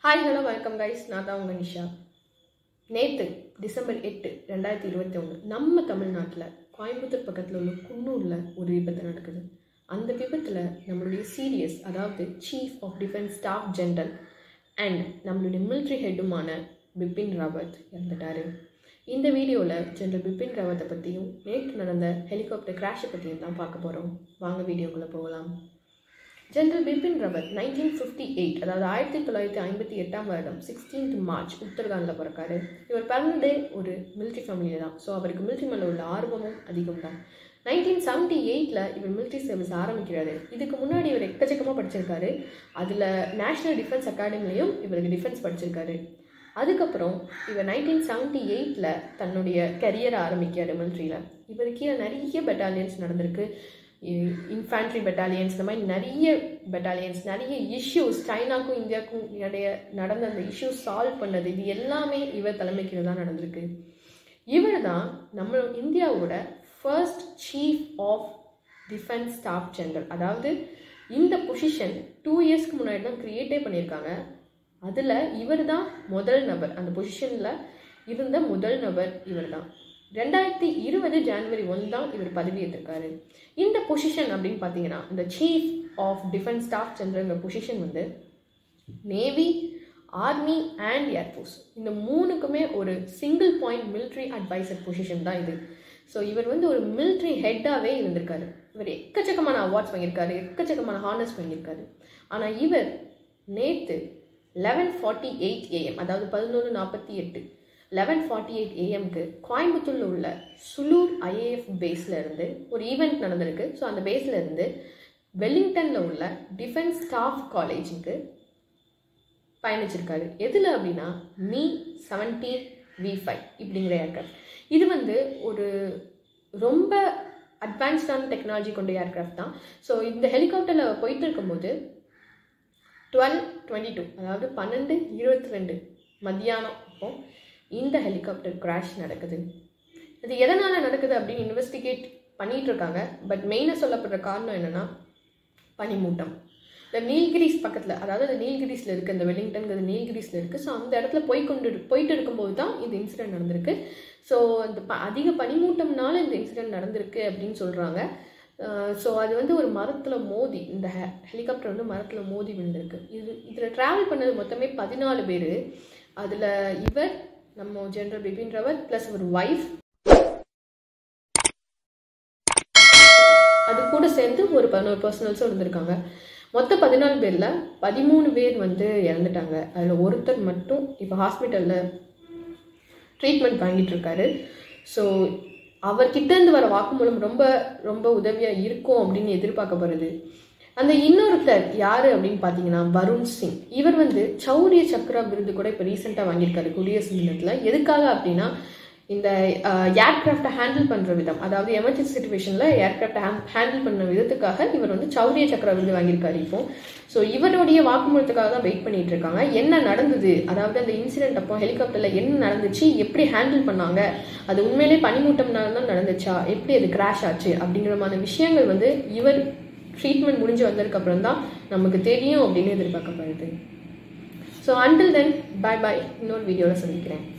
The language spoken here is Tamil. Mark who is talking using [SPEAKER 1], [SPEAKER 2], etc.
[SPEAKER 1] ஹாய் ஹலோ வெல்கம் கைஸ் நான் தான் உங்கள் நிஷா நேற்று டிசம்பர் எட்டு ரெண்டாயிரத்தி இருபத்தி ஒன்று நம்ம தமிழ்நாட்டில் கோயம்புத்தூர் பக்கத்தில் உள்ள குன்னூரில் ஒரு விபத்து நடக்குது அந்த விபத்தில் நம்மளுடைய சீரியஸ் அதாவது chief of defence staff general and நம்மளுடைய மிலிட்ரி ஹெட்டுமான பிபின் ராவத் இறந்துட்டார் இந்த வீடியோவில் ஜெனரல் பிபின் ராவத்தை பற்றியும் நேற்று நடந்த ஹெலிகாப்டர் கிராஷை பற்றியும் தான் பார்க்க போகிறோம் வாங்க வீடியோக்குள்ளே போகலாம் general Bipin Rawat nineteen fifty eight அதாவது ஆயிரத்தி தொள்ளாயிரத்தி ஐம்பத்தி எட்டாம் வருடம் சிக்ஸ்டீன்த் மார்ச் உத்தரகாண்டில் பிறக்காரு இவர் பிறந்ததே ஒரு மிலிட்ரி ஃபேமிலியில் தான் ஸோ அவருக்கு மிலிட்ரி மேலே உள்ள ஆர்வமும் அதிகம் தான் நைன்டீன் செவன்ட்டி எயிட்டில் இவர் மிலிட்ரி சர்வீஸ் ஆரம்பிக்கிறாரு இதுக்கு முன்னாடி இவர் எக்கச்சக்கமாக படிச்சிருக்காரு அதில் நேஷ்னல் டிஃபென்ஸ் அகாடமிலையும் இவருக்கு டிஃபென்ஸ் படிச்சிருக்காரு அதுக்கப்புறம் இவர் நைன்டீன் செவன்ட்டி எயிட்டில் தன்னுடைய கரியரை ஆரம்பிக்கிறார் மிலிட்ரியில் இவர் கீழே நிறைய பெட்டாலியன்ஸ் நடந்திருக்கு இன்ஃபேண்ட்ரி பெட்டாலியன்ஸ் இந்த மாதிரி நிறைய பெட்டாலியன்ஸ் நிறைய இஷ்யூஸ் சைனாக்கும் இந்தியாவுக்கும் இடையே நடந்த அந்த இஷ்யூஸ் சால்வ் பண்ணது இது எல்லாமே இவர் தலைமைக்கு தான் நடந்திருக்கு இவர் தான் நம்ம இந்தியாவோட first chief of defence staff general அதாவது இந்த பொசிஷன் டூ இயர்ஸ்க்கு முன்னாடி தான் க்ரியேட்டே பண்ணியிருக்காங்க அதில் இவர் தான் முதல் நபர் அந்த பொசிஷனில் இருந்த முதல் நபர் இவர் தான் ரெண்டாயிரத்தி இருபது ஜான்வரி ஒன் தான் இவர் பதவியேற்றிருக்காரு இந்த பொசிஷன் அப்படின்னு பார்த்தீங்கன்னா இந்த chief of defence staff general position வந்து நேவி ஆர்மி அண்ட் ஏர்ஃபோர்ஸ் இந்த மூணுக்குமே ஒரு single point military adviser position தான் இது ஸோ இவர் வந்து ஒரு மிலிட்ரி ஹெட்டாகவே இருந்திருக்காரு இவர் எக்கச்சக்கமான அவார்ட்ஸ் வாங்கியிருக்காரு எக்கச்சக்கமான ஹானர்ஸ் வாங்கியிருக்காரு ஆனால் இவர் நேற்று லெவன் ஃபார்ட்டி எயிட் ஏஎம் அதாவது பதினொன்று நாற்பத்தி எட்டு லெவன் ஃபார்ட்டி எயிட் ஏஎம்க்கு கோயம்புத்தூரில் உள்ள சுலூர் ஐஏஎஃப் பேஸில் இருந்து ஒரு ஈவெண்ட் நடந்திருக்கு ஸோ அந்த பேஸில் இருந்து வெல்லிங்டனில் உள்ள டிஃபென்ஸ் ஸ்டாஃப் காலேஜுக்கு பயணிச்சிருக்காரு எதில் அப்படின்னா மீ செவன்டீன் வி ஃபைவ் இப்படிங்கிற ஏர்க்ராஃப்ட் இது வந்து ஒரு ரொம்ப அட்வான்ஸ்டான டெக்னாலஜி கொண்ட ஏர்க்ராஃப்ட் தான் ஸோ இந்த ஹெலிகாப்டரில் போயிட்டு இருக்கும்போது டுவெல் டுவெண்ட்டி டூ அதாவது பன்னெண்டு இருபத்தி ரெண்டு மத்தியானம் அப்போ இந்த ஹெலிகாப்டர் கிராஷ் நடக்குது இது எதனால் நடக்குது அப்படின்னு இன்வெஸ்டிகேட் பண்ணிகிட்டு இருக்காங்க பட் மெயினாக சொல்லப்படுற காரணம் என்னென்னா பனிமூட்டம் இந்த நீல்கிரிஸ் பக்கத்தில் அதாவது அந்த நீல்கிரிஸில் இருக்குது இந்த வெலிங்டன்கிறது நீல்கிரிஸில் இருக்குது ஸோ அந்த இடத்துல போய் கொண்டு போயிட்டு இருக்கும்போது தான் இந்த இன்சிடென்ட் நடந்திருக்கு ஸோ அந்த ப அதிக பனிமூட்டம்னால இந்த இன்சிடென்ட் நடந்திருக்கு அப்படின்னு சொல்கிறாங்க ஸோ அது வந்து ஒரு மரத்தில் மோதி இந்த ஹெ ஹெலிகாப்டர் வந்து மரத்தில் மோதி விழுந்திருக்கு இது இதில் ட்ராவல் பண்ணது மொத்தமே பதினாலு பேர் அதில் இவர் நம்ம ஜெனரல் பிபின் ராவத் ப்ளஸ் ஒரு ஒய்ஃப் அது கூட சேர்ந்து ஒரு பதினோரு பர்சனல்ஸும் இருந்திருக்காங்க மொத்த பதினாலு பேரில் பதிமூணு பேர் வந்து இறந்துட்டாங்க அதில் ஒருத்தர் மட்டும் இப்போ ஹாஸ்பிட்டலில் ட்ரீட்மெண்ட் வாங்கிட்டு இருக்காரு ஸோ அவர்கிட்டேருந்து வர வாக்குமூலம் ரொம்ப ரொம்ப உதவியாக இருக்கும் அப்படின்னு எதிர்பார்க்கப்படுது அந்த இன்னொருத்தர் யார் அப்படின்னு பார்த்தீங்கன்னா வருண் சிங் இவர் வந்து சௌரிய சக்ரா விருது கூட இப்போ ரீசெண்டாக வாங்கியிருக்காரு குடியரசு தினத்தில் எதுக்காக அப்படின்னா இந்த ஏர்கிராஃப்டை ஹேண்டில் பண்ணுற விதம் அதாவது எமர்ஜென்சி சுச்சுவேஷனில் ஏர்கிராஃப்டை ஹேண்டில் பண்ண விதத்துக்காக இவர் வந்து சௌரிய சக்கர விருது வாங்கியிருக்காரு இப்போ ஸோ இவருடைய வாக்குமூலத்துக்காக தான் வெயிட் பண்ணிட்டு இருக்காங்க என்ன நடந்தது அதாவது அந்த இன்சிடென்ட் அப்போ ஹெலிகாப்டரில் என்ன நடந்துச்சு எப்படி ஹேண்டில் பண்ணாங்க அது உண்மையிலே பனிமூட்டம்னால தான் நடந்துச்சா எப்படி அது கிராஷ் ஆச்சு அப்படிங்கிற மாதிரி விஷயங்கள் வந்து இவர் ட்ரீட்மெண்ட் முடிஞ்சு வந்ததுக்கப்புறம் தான் நமக்கு தெரியும் அப்படின்னு எதிர்பார்க்கப்படுது ஸோ அண்டில் தென் பாய் பாய் இன்னொரு வீடியோவில் சந்திக்கிறேன்